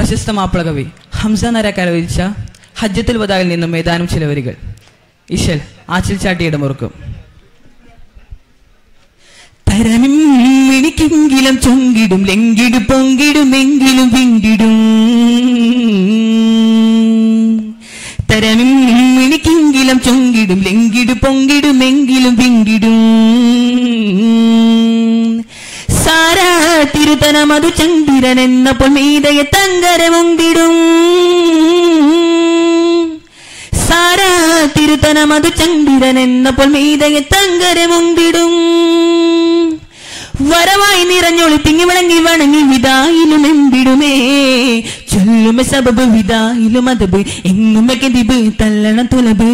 പ്രശസ്ത മാപ്പിള കവി ഹംസ നരക്കാല വിരിച്ച ഹജ്ജത്തുൽ വദായിൽ നിന്നും ഏതാനും ചില വരികൾ ഇശൽ ആച്ചിൽ ചാട്ടിയുടെ മുറുക്കും തരമിണിക്കെങ്കിലും ചൊങ്കിടും ലെങ്കിടും പൊങ്കിടും എങ്കിലും വിങ്കിടും തരമിണിക്കെങ്കിലും ചൊങ്കിടും ലെങ്കിടു പൊങ്കിടും എങ്കിലും വിങ്കിടും സാരാ തിരുത്തനമതു ചന്ദ്രൻ എന്നപ്പോൾ മീതയെ തങ്കരമുണ്ടിടും സാരാ തിരുത്തനമതു ചന്ദ്രൻ എന്നപ്പോൾ മീതയെ തങ്കരമുണ്ടിടും വരവായി നിറഞ്ഞൊളി തിങ്ങി വിളങ്ങി വണങ്ങി വിതായിലും എമ്പിടുമേ ചൊല്ലുമ സബബ് വിതായിലും അതബ് എങ്ങുമ കെതിബ് തല്ലണ തുലബ്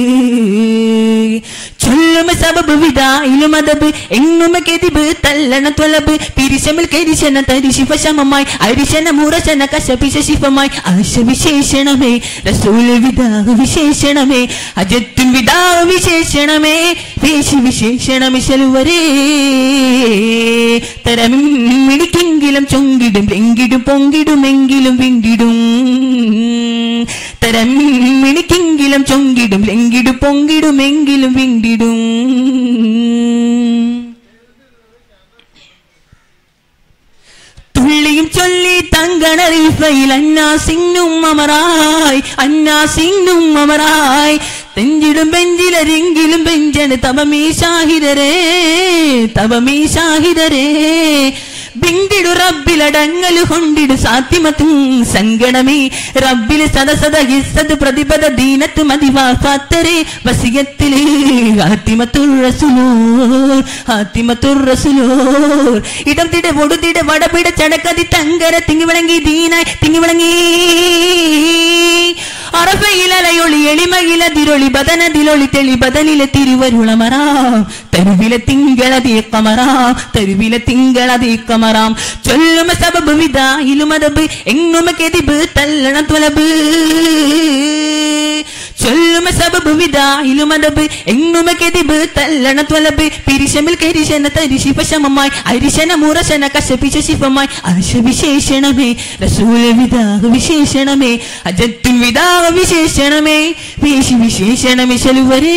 ചൊല്ലുമ സബബ് വിതായിലും അതബ് എങ്ങുമ കെതിബ് തല്ലണ തുലബ് പിരിശമിൽ കരിശന തരിശിഫ ശമമായി അരിശന മുറശന കശപിശ ശിഫമായി ആശ വിശേഷണമേ റസൂൽ വിതാഹ വിശേഷണമേ അജത്തും വിതാഹ വിശേഷണമേ വേശി വിശേഷണമേ ശലുവരേ തരമിടിക്കെങ്കിലും ചൊങ്കിടും ലെങ്കിടും പൊങ്കിടുമെങ്കിലും വിങ്കിടും തരമിടിക്കെങ്കിലും ചൊങ്കിടും ലെങ്കിടും പൊങ്കിടുമെങ്കിലും വിണ്ടിടും തുള്ളിയും ചൊല്ലി തങ്കണറിഫയിൽ അന്നാ സിംഗും അമറായി അന്നാ സിംഗും അമറായി തെഞ്ചിടും ബെഞ്ചിലരെങ്കിലും ബെഞ്ചണ് തപമീ ഷാഹിദരേ തപമീ ഷാഹിദരേ ബിങ്കിടു റബ്ബിലടങ്ങലു കൊണ്ടിടു സാധ്യമത്തും സങ്കടമേ റബ്ബില് സദസദ ഹിസ്സത് പ്രതിപദ ദീനത്ത് മതിവാഫാത്തരേ വസിയത്തില് ഹാത്തിമത്തുർ റസുലൂർ ഹാത്തിമത്തുർ റസുലൂർ ഇടം തിട പൊടുതിട വടപിട ചടക്കതി തങ്കര തിങ്ങി വിളങ്ങി ദീനായി തിങ്ങി വിളങ്ങി അറഫയിലലയൊളി എളിമയിലതിരൊളി ബദനതിലൊളി തെളി ബദനിലെ തിരുവരുളമറാം തരുവിലെ തിങ്കളതീ കമറാം തരുവിലെ തിങ്കളതീ കമറാം ചൊല്ലുമ സബബ് വിതായിലുമതബ് എങ്ങുമ കെതിബ് തല്ലണ തുലബ് ചൊല്ലുമ സബബ് വിതായിലുമതബ് എങ്ങുമ കെതിബ് തല്ലണ തുലബ് പിരിശമിൽ കരിശന തരിശിഫ ശമമായി അരിശന മുറശന കശപിശ ശിഫമായി ആശ വിശേഷണമേ റസൂല വിതാഹ വിശേഷണമേ അജത്തും വിതാഹ വിശേഷണമേ വേശി വിശേഷണമേ ശലുവരേ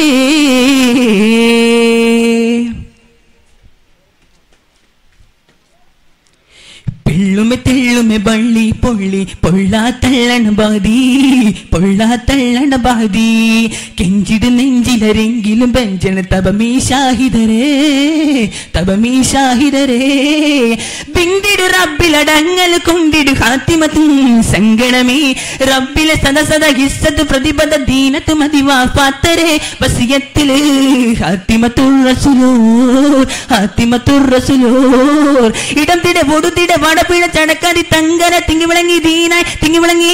പെള്ളുമെ തെള്ളുമെ ബള്ളി പൊള്ളി പൊള്ളാ തള്ളണ ബാതി പൊള്ളാ തള്ളണ ബാതി കെഞ്ചിട് നെഞ്ചിലരെങ്കിലും ബെഞ്ചണ തപമീ ഷാഹിദരേ തപമീ ഷാഹിദരേ ബിന്ദിടു റബ്ബിലടങ്ങൽ കൊണ്ടിടു ഹാത്തിമത്തും സങ്കടമേ റബ്ബിലെ സദസദ ഹിസ്സത്ത് പ്രതിപദ ദീനത്ത് മതിവാഫാത്തരേ വസിയത്തില് ഹാത്തിമത്തുർ റസുലൂർ ഹാത്തിമത്തുർ റസുലൂർ ഇടം തിട പൊടുതിട വടപ്പിഴ ചടക്കാതി തങ്കര തിങ്ങി വിളങ്ങി ദീനായി തിങ്ങി വിളങ്ങി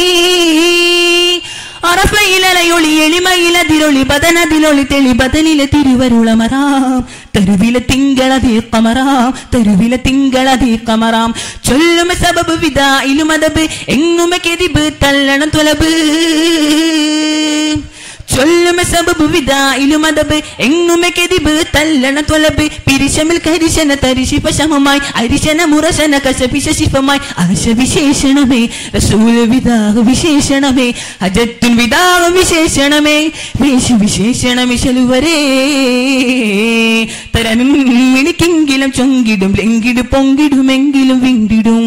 അറഫയിലലയൊളി എളിമയിലതിരൊളി ബദനതിലൊളി തെളി ബദനിലെ തിരുവരുളമറാം തരുവിലെ തിങ്കളതീ കമറാം തരുവിലെ തിങ്കളതീ കമറാം ചൊല്ലുമ സബബ് വിതായിലുമതബ് എങ്ങുമ കെതിബ് തല്ലണം തുലബ് ചൊല്ലുമ സബബ് വിതായിലുമതബ് എങ്ങുമ കെതിബ് തല്ലണ തുലബ് പിരിശമിൽ കരിശന തരിശിഫ ശമമായി അരിശന മുറശന കശപിശ ശിഫമായി ആശ വിശേഷണമേ റസൂല വിതാഹ വിശേഷണമേ അജത്തും വിതാഹ വിശേഷണമേ വേശി വിശേഷണമേ ശലുവരേ തരമിണിക്കെങ്കിലും ചൊങ്കിടും ലെങ്കിടും പൊങ്കിടുമെങ്കിലും വിണ്ടിടും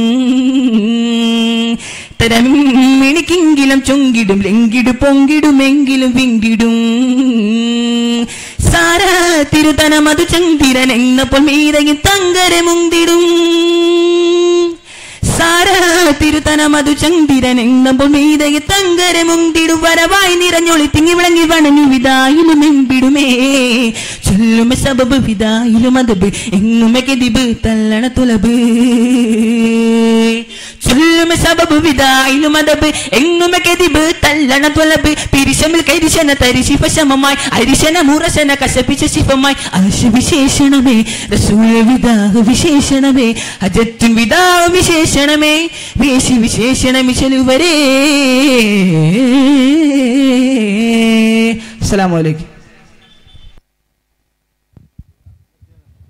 തരമിണിക്കെങ്കിലും ചൊങ്കിടും ലെങ്കിടു പൊങ്കിടുമെങ്കിലും വിങ്കിടും സാരാ തിരുതനമതു ചന്ദ്രൻ എന്നപ്പോൾ മീതയും തങ്കര മുന്തിടും സാരാ തിരുതനമതു ചന്ദ്രൻ എന്നപ്പോൾ മീതയെ തങ്കര മുന്തിടും വരവായി നിറഞ്ഞൊളി തിങ്ങി വിളങ്ങി വണങ്ങി വിതായിലും എമ്പിടുമേ ചൊല്ലുമ സബബ് വിതായിലും അതബ് എങ്ങുമ കെതിബ് തല്ലണ തുലബ് ചൊല്ലുമ സബബ് വിതായിലും അതബ് എങ്ങുമ കെതിബ് തല്ലണ തുലബ് പിരിശമിൽ കരിശന തരിശിഫ ശമമായി അരിശന മുറശന കശപിശ ശിഫമായി ആശ വിശേഷണമേ റസൂല വിതാഹ വിശേഷണമേ അജത്തും വിതാഹ വിശേഷണമേ വേശി വിശേഷണമി ചെലുവരേ അസ്സലാമു അലൈക്കും